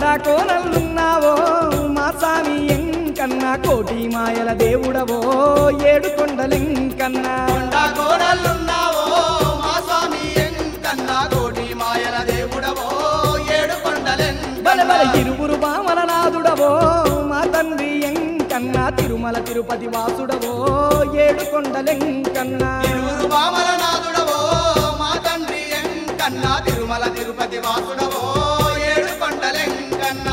కొండా కోనలున్నావో మా స్వామి ఎంకన్నా కోటి మాయల దేవుడవో ఏడు కొండలెంకన్నా కొండా కోడలున్నావో మా స్వామి ఎంకన్నా కోటి మాయల దేవుడవో ఏడు బల బల కొండలెంకన్నా ఇరువురు బామల నాదుడవో మా తండ్రి ఎంకన్నా తిరుమల తిరుపతి వాసుడవో ఏడు కొండలెంకన్నా తిరువురు బామల నాదుడవో మా తండ్రి ఎంకన్నా తిరుమల తిరుపతి వాసుడవో ఏడు కొండలెంకన్నా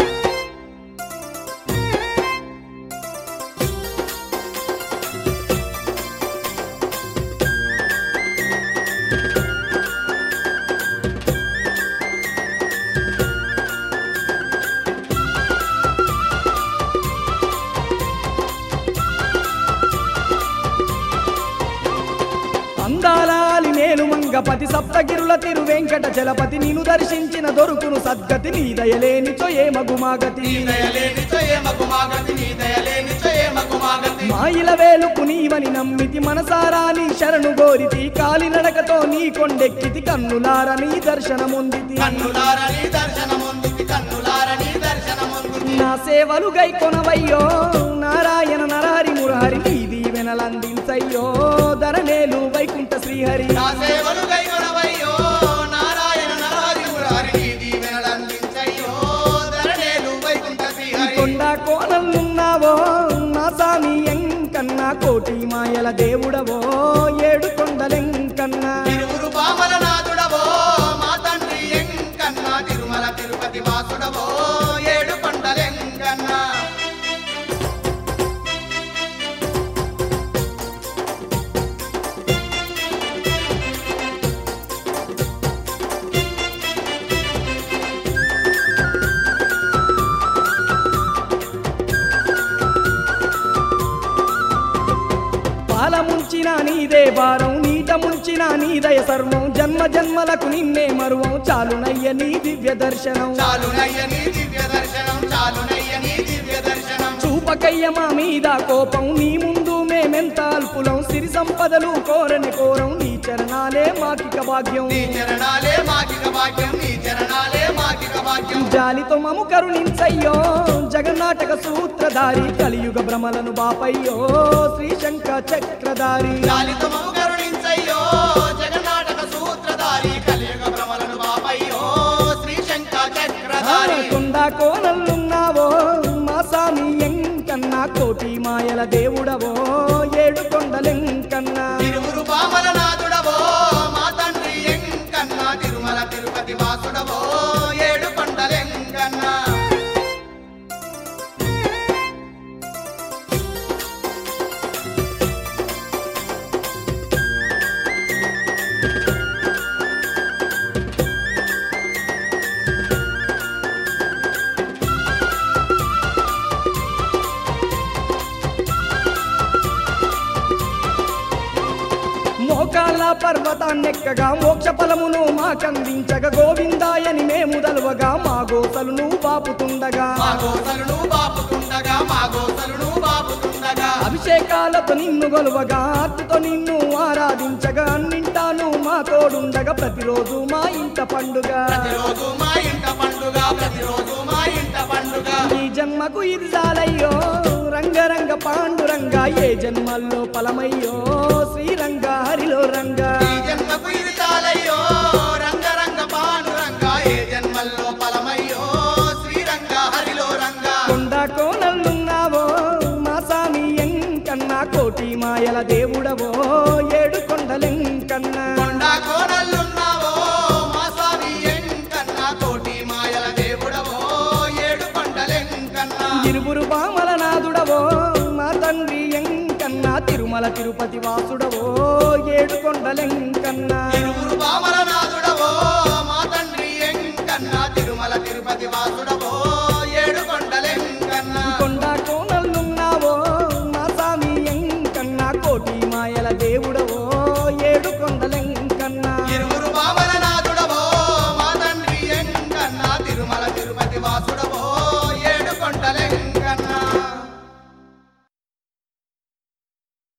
అందాలాలి నేలు మంగపతి సప్తగిరుల తిరు వెంకట జలపతి నిన్ను దర్శించిన దొరుకును సద్గతి నీ దయలేనిచో ఏ మగుమాగతి నీ దయలేనిచో ఏమకు మాగతి నీ దయలేనిచో ఏమకు మాగతి మాయిల వేలుపు నీవని నమ్మితి మనసారా నీ శరణు గోరితి కాలినడకతో నీ కొండెక్కితి కన్నులార నీ దర్శనముందితి కన్నులార నీ దర్శనముందుకి కన్నులార నీ దర్శనముందుకి నా సేవలు గై కొనవయ్యో నారాయణ నరహరి మురహరి నీ దీవెనలందించయ్యో ధరనేలు వైకుంఠ శ్రీహరి నా సేవలు గైకొనవయ్యో నారాయణ నరహరి మురారి నీ దీవెనలందించయ్యో ధరణేలు వైకుంఠ శ్రీహరి కొండ కోనలున్నావో నా స్వామి ఎంకన్నా కోటి మాయల దేవుడవో ఏడు కొండలెంకన్నా తిరువురు పామల నాథుడవో మా తండ్రి ఎంకన్నా తిరుమల తిరుపతి వాసుడవో ఏడు కొండలెంకన్నా పాల ముంచిన నీదే భారం నీట ముంచిన నీదయ సర్వం జన్మ జన్మలకు నిన్నే మరువం చాలునయ్య నీ దివ్య దర్శనం చాలునయ్య నీ దివ్య దర్శనం చాలునయ్య నీ దివ్య దర్శనం చూపకయ్య మా మీద కోపం నీ ముందు మేమెంత అల్పులం సిరి సంపదలు కోరని కోరం నీ చరణాలే మాకిక భాగ్యం నీ చరణాలే మాకిక భాగ్యం నీ చరణాలే మాకిక భాగ్యం జాలితో మము కరుణించయ్యో జగన్నాటక సూత్రధారి కలియుగ భ్రమలను బాపయ్యో శ్రీశంక చక్రధారి జాలితో మము కరుణించయ్యో జగన్నాటక సూత్రధారి కలియుగ భ్రమలను బాపయ్యో శ్రీ శంక చక్రధారి కొండ కోనలున్నావో మా స్వామి ఎంకన్నా కోటి మాయల దేవుడవో ఏడు కొండలెంకన్నా తిరువురు పామల నాథుడవో మా తండ్రి ఎంకన్నా తిరుమల తిరుపతి వాసుడవో ఏడు కొండలెంకన్నా మోకాళ్ళ పర్వతాన్నెక్కగా మోక్ష ఫలమును మాకందించగా గోవిందాయని మేము దలువగా మా గోసలును బాపుతుండగా మా గోసలును బాపుతుండగా మా గోసలును బాపుతుండగా అభిషేకాలతో నిన్ను గొలువగా ఆర్తితో నిన్ను ఆరాధించగా అన్నింటాను మా తోడుండగా ప్రతిరోజు మా ఇంట పండుగ ప్రతిరోజు మా ఇంట పండుగ ప్రతిరోజు మా ఇంట పండుగ ఈ జన్మకు ఇది చాలయ్యో రంగరంగ పాండురంగ ఏ జన్మల్లో ఫలమయ్యో శ్రీరంగ హరిలో రంగ ఈ జన్మకు ఇది చాలయ్యో రంగరంగ పాండురంగ ఏ జన్మల్లో ఫలమయ్యో శ్రీరంగ హరిలో రంగ కొండ కోనలున్నావో మా స్వామి ఎంకన్నా కోటి మాయల దేవుడవో ఏడు కొండలెంకన్నా కొండ కోడలున్నావో మా స్వామి ఎంకన్నా కోటి మాయల దేవుడవో ఏడు కొండలెంకన్నా ఇరువురు బామల నాదుడవో మా తండ్రి ఎంకన్నా తిరుమల తిరుపతి వాసుడవో ఏడు కొండలెంకన్నా